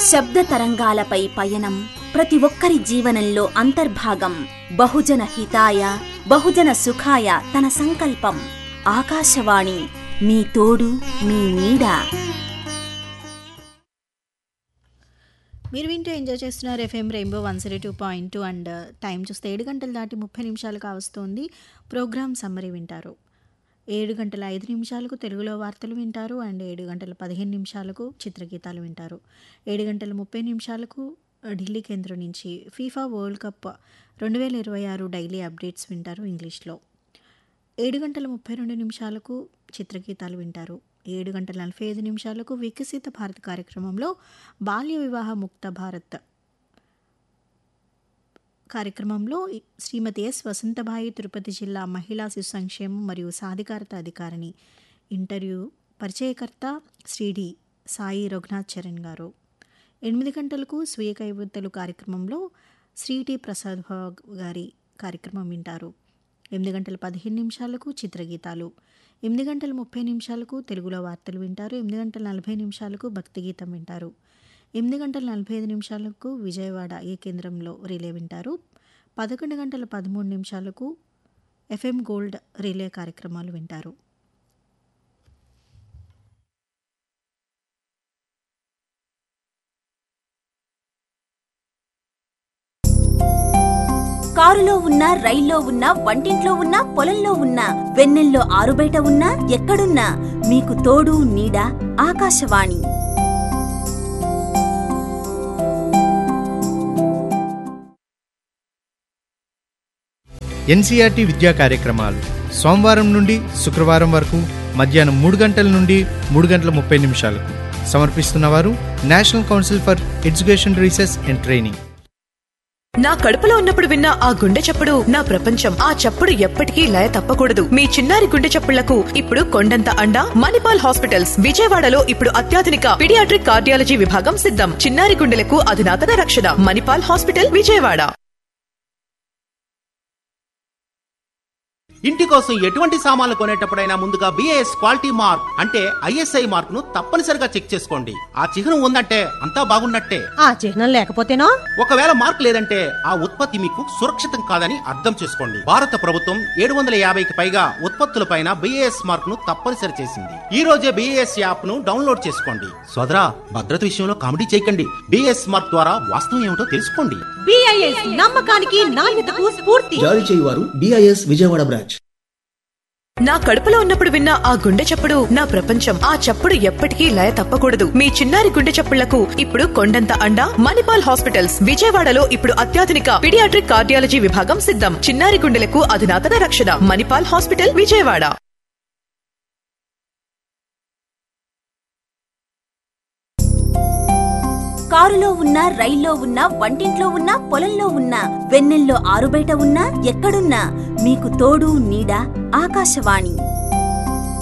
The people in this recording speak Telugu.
శబ్ద తరంగాలపై పయనం ప్రతి ఒక్కరి జీవనంలో అంతర్భాగం బహుజన హితాయ బహుజన సుఖాయ తన సంకల్పం ఆకాశవాణి మీ తోడు మీ నీడ మీరు వింటూ ఎంజాయ్ చేస్తున్నారు FM rainbow one zero two point two and time చూస్తే ఏడు గంటలు దాటి ముప్పై నిమిషాలు కావస్తుంది ప్రోగ్రామ్ సమ్మరీ వింటారు ఏడు గంటల ఐదు నిమిషాలకు తెలుగులో వార్తలు వింటారు అండ్ ఏడు గంటల పదిహేను నిమిషాలకు చిత్రగీతాలు వింటారు ఏడు గంటల ముప్పై నిమిషాలకు ఢిల్లీ కేంద్రం నుంచి ఫీఫా వరల్డ్ కప్ రెండు వేల ఇరవై ఆరు డైలీ అప్డేట్స్ వింటారు ఇంగ్లీష్లో ఏడు గంటల ముప్పై రెండు నిమిషాలకు చిత్రగీతాలు వింటారు ఏడు గంటల నలభై ఐదు నిమిషాలకు వికసిత భారత్ కార్యక్రమంలో బాల్య వివాహ ముక్త భారత్ కార్యక్రమంలో శ్రీమతి ఎస్ వసంతబాయి తిరుపతి జిల్లా మహిళా శిశు సంక్షేమం మరియు సాధికారత అధికారిని ఇంటర్వ్యూ పరిచయకర్త శ్రీడి సాయి రఘునాథ్ చరణ్ గారు ఎనిమిది గంటలకు స్వీయ కైవత్తలు కార్యక్రమంలో శ్రీటి ప్రసాద్ భాగ్ గారి కార్యక్రమం వింటారు ఎనిమిది గంటల పదిహేను నిమిషాలకు చిత్రగీతాలు ఎనిమిది గంటల ముప్పై నిమిషాలకు తెలుగులో వార్తలు వింటారు ఎనిమిది గంటల నలభై నిమిషాలకు భక్తి గీతం వింటారు ఎనిమిది గంటల నలభై ఐదు నిమిషాలకు విజయవాడ ఏ కేంద్రంలో రిలే వింటారు పదకొండు గంటల పదమూడు నిమిషాలకు ఎఫ్ఎం గోల్డ్ రిలే కార్యక్రమాలు వింటారు కారులో ఉన్నా రైల్లో ఉన్నా వంటింట్లో ఉన్నా పొలంలో ఉన్నా వెన్నెల్లో ఆరుబయట ఉన్నా ఎక్కడున్నా మీకు తోడు నీడ ఆకాశవాణి ఎన్సీఆర్టీ విద్యా కార్యక్రమాలు సోమవారం నుండి శుక్రవారం వరకు మధ్యాహ్నం మూడు గంటల నుండి మూడు గంటల ముప్పై నిమిషాలకు సమర్పిస్తున్నవారు national council for education research and training నా కడుపులో ఉన్నప్పుడు విన్న ఆ గుండె చప్పుడు నా ప్రపంచం ఆ చప్పుడు ఎప్పటికీ లయ తప్పకూడదు మీ చిన్నారి గుండె చప్పుళ్లకు ఇప్పుడు కొండంత అండ మణిపాల్ హాస్పిటల్స్ విజయవాడలో ఇప్పుడు అత్యాధునిక పిడియాట్రిక్ కార్డియాలజీ విభాగం సిద్ధం చిన్నారి గుండెలకు అధునాతన రక్షణ మణిపాల్ హాస్పిటల్ విజయవాడ ఇంటి కోసం ఎటువంటి సామాన్లు కొనేటప్పుడైనా ముందుగా బిఏఎస్ క్వాలిటీ మార్క్ అంటే ఐఎస్ఐ మార్క్ ను తప్పనిసరిగా చెక్ చేసుకోండి ఆ చిహ్నం ఉందంటే అంతా బాగున్నట్టే ఆ చిహ్నం లేకపోతేనో ఒకవేళ మార్క్ లేదంటే ఆ ఉత్పత్తి మీకు సురక్షితం కాదని అర్థం చేసుకోండి భారత ప్రభుత్వం ఏడు వందల యాభైకి పైగా ఉత్పత్తులపైన బిఏఎస్ మార్క్ ను తప్పనిసరి చేసింది ఈ రోజే బిఏఎస్ యాప్ ను డౌన్లోడ్ చేసుకోండి సోదరా భద్రత విషయంలో కామెడీ చేయకండి బిఏఎస్ మార్క్ ద్వారా వాస్తవం ఏమిటో తెలుసుకోండి బిఐఎస్ నమ్మకానికి నాణ్యతకు స్ఫూర్తి జారీ చేయువారు బిఐఎస్ విజయవాడ బ్రాంచ్ నా కడుపులో ఉన్నప్పుడు విన్న ఆ గుండె చప్పుడు నా ప్రపంచం ఆ చప్పుడు ఎప్పటికీ లయ తప్పకూడదు మీ చిన్నారి గుండె చప్పుళ్లకు ఇప్పుడు కొండంత అండ మణిపాల్ హాస్పిటల్స్ విజయవాడలో ఇప్పుడు అత్యాధునిక పిడియాట్రిక్ కార్డియాలజీ విభాగం సిద్ధం చిన్నారి గుండెలకు అధునాతన రక్షణ మణిపాల్ హాస్పిటల్ విజయవాడ కారులో ఉన్నా రైల్లో ఉన్నా వంటింట్లో ఉన్నా పొలంలో ఉన్నా వెన్నెల్లో ఆరుబయట ఉన్నా ఎక్కడున్నా మీకు తోడు నీడ ఆకాశవాణి